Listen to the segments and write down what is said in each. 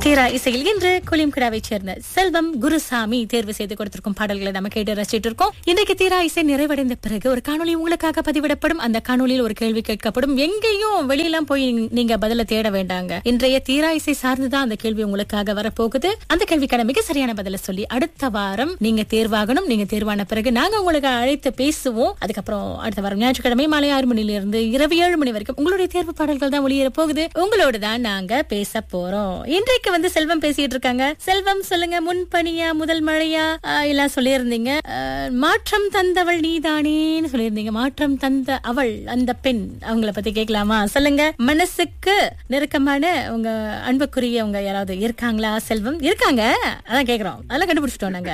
தீரா இசையில் இன்று கொலிம்கிடாவை சேர்ந்த செல்வம் குருசாமி தேர்வு செய்து கொடுத்திருக்கும் பாடல்களை நம்ம கேட்டு ரசிச்சிட்டு இருக்கோம் இன்றைக்கு தீரா இசை நிறைவடைந்த பிறகு ஒரு காணொளி உங்களுக்காக பதிவிடப்படும் அந்த காணொளியில் ஒரு கேள்வி கேட்கப்படும் எங்கேயும் வெளியெல்லாம் போய் நீங்க பதில தேட வேண்டாங்க இன்றைய தீரா இசை சார்ந்துதான் அந்த கேள்வி உங்களுக்காக வரப்போகுது அந்த கேள்விக்கான மிக சரியான பதில சொல்லி அடுத்த வாரம் நீங்க தேர்வாகணும் நீங்க தேர்வான பிறகு நாங்க உங்களுக்கு அழைத்து பேசுவோம் அதுக்கப்புறம் அடுத்த வாரம் ஞாயிற்றுக்கிழமை மாலை ஆறு மணில இருந்து இரவு ஏழு மணி வரைக்கும் உங்களுடைய தேர்வு பாடல்கள் தான் ஒளியேற போகுது உங்களோடு தான் நாங்க பேச போறோம் இன்றைக்கு வந்து செல்வம் பேசிட்டு இருக்காங்க செல்வம் சொல்லுங்க முன்பனியா முதல் மழையா ஆஹ், எல்லாம் சொல்லியிருந்தீங்க ஆஹ், மாற்றம் தந்தவள் நீதானேன்னு சொல்லியிருந்தீங்க மாற்றம் தந்த அவள் அந்த பெண் அவங்கள பத்தி கேட்கலாமா சொல்லுங்க மனசுக்கு நெருக்கமான உங்க அன்புக்குரிய உங்க யாராவது இருக்காங்களா செல்வம் இருக்காங்க அதான் கேக்குறோம் அதெல்லாம் கண்டுபிடிச்சிட்டோம் நாங்க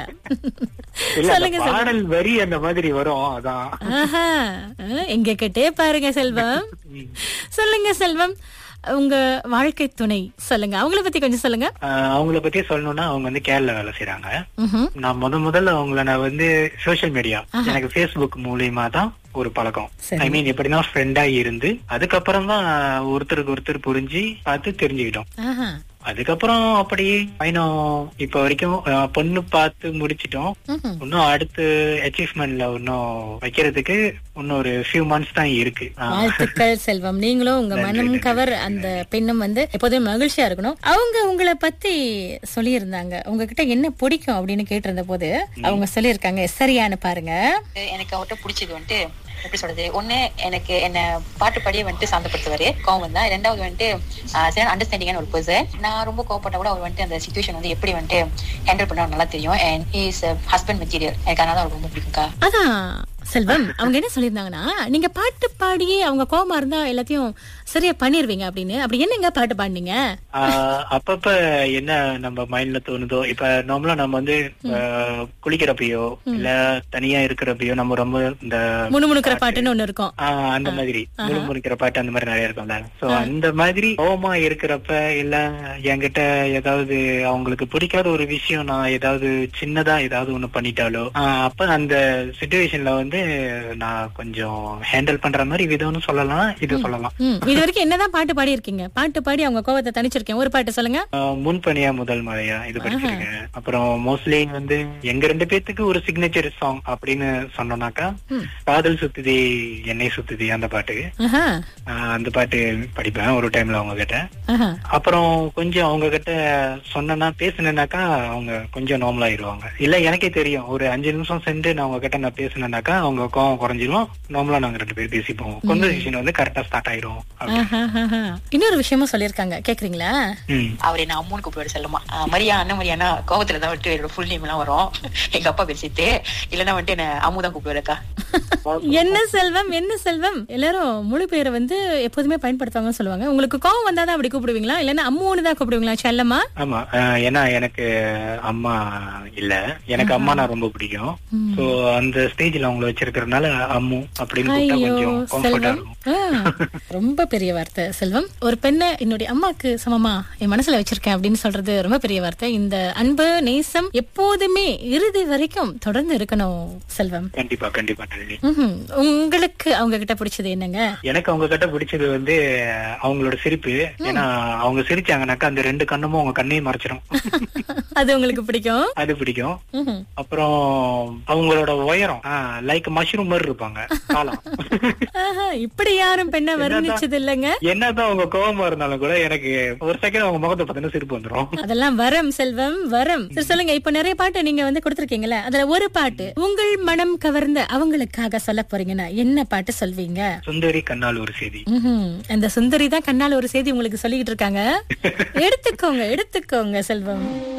இல்ல அந்த சொல்லுங்க செல்வம் பாடல் வரி அந்த மாதிரி வரும் அதான் ஆஹா ஆஹ், எங்க கிட்டே பாருங்க செல்வம் சொல்லுங்க செல்வம் உங்க வாழ்க்கை துணை சொல்லுங்க அவங்கள பத்தி கொஞ்சம் சொல்லுங்க ஆஹ் அவங்கள பத்தி சொல்லணும்னா அவங்க வந்து கேரளா வேலை செய்யறாங்க ம்ஹும். நான் முத முதல்ல அவங்கள நான் வந்து சோஷியல் மீடியா எனக்கு ஃபேஸ்புக் மூலியமா தான் ஒரு பழக்கம் சரி. ஐ மீன் எப்படின்னா ஃப்ரெண்டா இருந்து அதுக்கப்புறம் தான் ஒருத்தருக்கு ஒருத்தர் புரிஞ்சு பார்த்து தெரிஞ்சுக்கிட்டோம் ஆஹா. அதுக்கப்புறம் அப்படி பயணம் இப்ப வரைக்கும் ஆஹ் பொண்ணு பார்த்து முடிச்சிட்டோம் ம்ஹும். இன்னும் அடுத்து அச்சீவ்மெண்ட்ல இன்னும் வைக்கிறதுக்கு இன்னும் ஒரு ஃபியூ மந்த்ஸ் தான் இருக்கு ஆஹ் வாழ்த்துக்கள் செல்வம் நீங்களும் உங்க மனம் கவர் அந்த பெண்ணும் வந்து எப்போதும் மகிழ்ச்சியா இருக்கணும் அவங்க உங்களை பத்தி சொல்லியிருந்தாங்க உங்ககிட்ட என்ன பிடிக்கும் அப்படின்னு கேட்டிருந்த போது அவங்க சொல்லியிருக்காங்க சரியான பாருங்க எனக்கு அவர்கிட்ட பிடிச்சது வந்துட்டு எப்படி சொல்றது ஒண்ணு எனக்கு என்ன பாட்டு பாடியே வந்துட்டு சாந்தப்படுத்துவாரு கோவம் தான் ரெண்டாவது வந்துட்டு ஆஹ், சரியான அண்டர்ஸ்டாண்டிங்கான ஒரு பர்சன் நான் ரொம்ப கோவப்பட்டா கூட அவர் வந்துட்டு அந்த சுச்சுவேஷன் வந்து எப்படி வந்துட்டு ஹேண்டில் பண்ண நல்லா தெரியும் அண்ட் இஸ் ஹஸ்பண்ட் மெட்டீரியல் எனக்கு அதனால அவர் ரொம்ப பிடிக்கும்க்கா அதான் செல்வம் அவங்க என்ன சொல்லியிருந்தாங்கன்னா நீங்க பாட்டு பாடியே அவங்க கோவமா இருந்தா எல்லாத்தையும் சரியா பண்ணிருவீங்க அப்படின்னு அப்படி என்னங்க பாட்டு பாடினீங்க ஆஹ் அப்பப்ப என்ன நம்ம மைண்ட்ல தோணுதோ இப்ப நார்மலா நம்ம வந்து ஆஹ் குளிக்கிறப்பயோ இல்ல தனியா இருக்கிறப்பயோ நம்ம ரொம்ப இந்த முணுமுணுக்கிற பாட்டுன்னு ஒண்ணு இருக்கும் ஆஹ் அந்த மாதிரி முழுமுறிக்கிற பாட்டு அந்த மாதிரி நிறைய இருக்கும்ல சோ அந்த மாதிரி கோவமா இருக்கிறப்ப இல்ல என்கிட்ட ஏதாவது அவங்களுக்கு பிடிக்காத ஒரு விஷயம் நான் ஏதாவது சின்னதா ஏதாவது ஒண்ணு பண்ணிட்டாலோ ஆஹ் அப்ப அந்த சுச்சுவேஷன்ல வந்து நான் கொஞ்சம் ஹேண்டில் பண்ற மாதிரி விதம்னு சொல்லலாம் இது சொல்லலாம் ம், இது வரைக்கும் என்னதான் பாட்டு பாடி இருக்கீங்க பாட்டு பாடி அவங்க கோவத்தை தணிச்சிருக்கேன் ஒரு பாட்டு சொல்லுங்க ஆஹ் முன்பனியா முதல் மழையா இது படிச்சிருக்கேன் அப்புறம் மோஸ்ட்லி வந்து எங்க ரெண்டு பேத்துக்கு ஒரு சிக்னேச்சர் சாங் அப்படின்னு சொன்னோம்னாக்கா காதல் சுத்துதி என்னை சுத்துதி அந்த பாட்டு ஆஹா, ஆஹ் அந்த பாட்டு படிப்பேன் ஒரு டைம்ல அவங்க கிட்ட ஆஹா. அப்புறம் கொஞ்சம் அவங்க கிட்ட சொன்னேன்னா பேசுனேனாக்கா அவங்க கொஞ்சம் நார்மல் ஆயிருவாங்க இல்ல எனக்கே தெரியும் ஒரு அஞ்சு நிமிஷம் சென்று நான் அவங்க கிட்ட நான் பேசுனேனாக்கா அவங்க கோவம் குறைஞ்சிரும் நார்மலா நாங்க ரெண்டு பேரும் பேசிப்போம் கன்வர்சேஷன் வந்து கரெக்டா ஸ்டார்ட் ஆயிரும் அப்படி. ஆஹா, ஆஹா. இன்னொரு விஷயமும் சொல்லியிருக்காங்க கேக்குறீங்களா ம். அவர் என்ன அம்முன்னு கூப்பிடுவாரு செல்லமா ஆஹ், மரியா அண்ணன் மரியானா கோவத்துல தான் வந்துட்டு என்னோட ஃபுல் நேம் எல்லாம் வரும் எங்க அப்பா பேர் சேர்த்து இல்லைன்னா வந்துட்டு என்ன அம்மு தான் கூப்பிடுவாருக்கா என்ன செல்வம் என்ன செல்வம் எல்லாரும் முழு பேரை வந்து எப்போதுமே பயன்படுத்துவாங்கன்னு சொல்லுவாங்க உங்களுக்கு கோவம் வந்தாதான் அப்படி கூப்பிடுவீங்களா இல்லன்னா அம்முன்னு தான் கூப்பிடுவீங்களா செல்லம்மா ஆமா ஆஹ் ஏன்னா எனக்கு அம்மா இல்ல எனக்கு அம்மா நான் ரொம்ப பிடிக்கும் சோ அந்த ஸ்டேஜ்ல அவங்கள வச்சிருக்கிறதுனால அம்மு அப்படின்னு கூப்பிட்டா ஐயோ கொஞ்சம் கம்ஃபர்டா செல்வம் இருக்கும் ஆ, ரொம்ப பெரிய வார்த்தை செல்வம் ஒரு பெண்ணை என்னுடைய அம்மாக்கு சமமா என் மனசுல வச்சிருக்கேன் அப்படின்னு சொல்றது ரொம்ப பெரிய வார்த்தை இந்த அன்பு நேசம் எப்போதுமே இறுதி வரைக்கும் தொடர்ந்து இருக்கணும் செல்வம் கண்டிப்பா கண்டிப்பா நளினி. ம்ஹும். உங்களுக்கு அவங்க கிட்ட பிடிச்சது என்னங்க எனக்கு அவங்க கிட்ட பிடிச்சது வந்து அவங்களோட சிரிப்பு ஏன்னா அவங்க சிரிச்சாங்கனாக்கா அந்த ரெண்டு கண்ணுமும் அவங்க கண்ணையும் மறைச்சிரும் அது உங்களுக்கு பிடிக்கும் அது பிடிக்கும் ம்ஹும். அப்புறம் அவங்களோட உயரம் லைக் மஷ்ரூம் மாதிரி இருப்பாங்க காலம் ஆஹா, இப்படி யாரும் பெண்ணை வர்ணிச்சது இல்லைங்க என்னதான் அவங்க கோவமா இருந்தாலும் கூட எனக்கு ஒரு செகண்ட் அவங்க முகத்தை பார்த்தீங்கன்னா சிரிப்பு வந்துரும் அதெல்லாம் வரம் செல்வம் வரம் சரி சொல்லுங்க இப்ப நிறைய பாட்டு நீங்க வந்து கொடுத்திருக்கீங்கல்ல அதுல ஒரு பாட்டு உங்கள் மனம் கவர்ந்த அவங்களுக்காக சொல்ல போறீங்கன்னா என்ன பாட்டு சொல்வீங்க சுந்தரி கண்ணால் ஒரு செய்தி ம்ஹும். அந்த சுந்தரி தான் கண்ணால ஒரு செய்தி உங்களுக்கு சொல்லிக்கிட்டு இருக்காங்க எடுத்துக்கோங்க எடுத்துக்கோங்க செல்வம்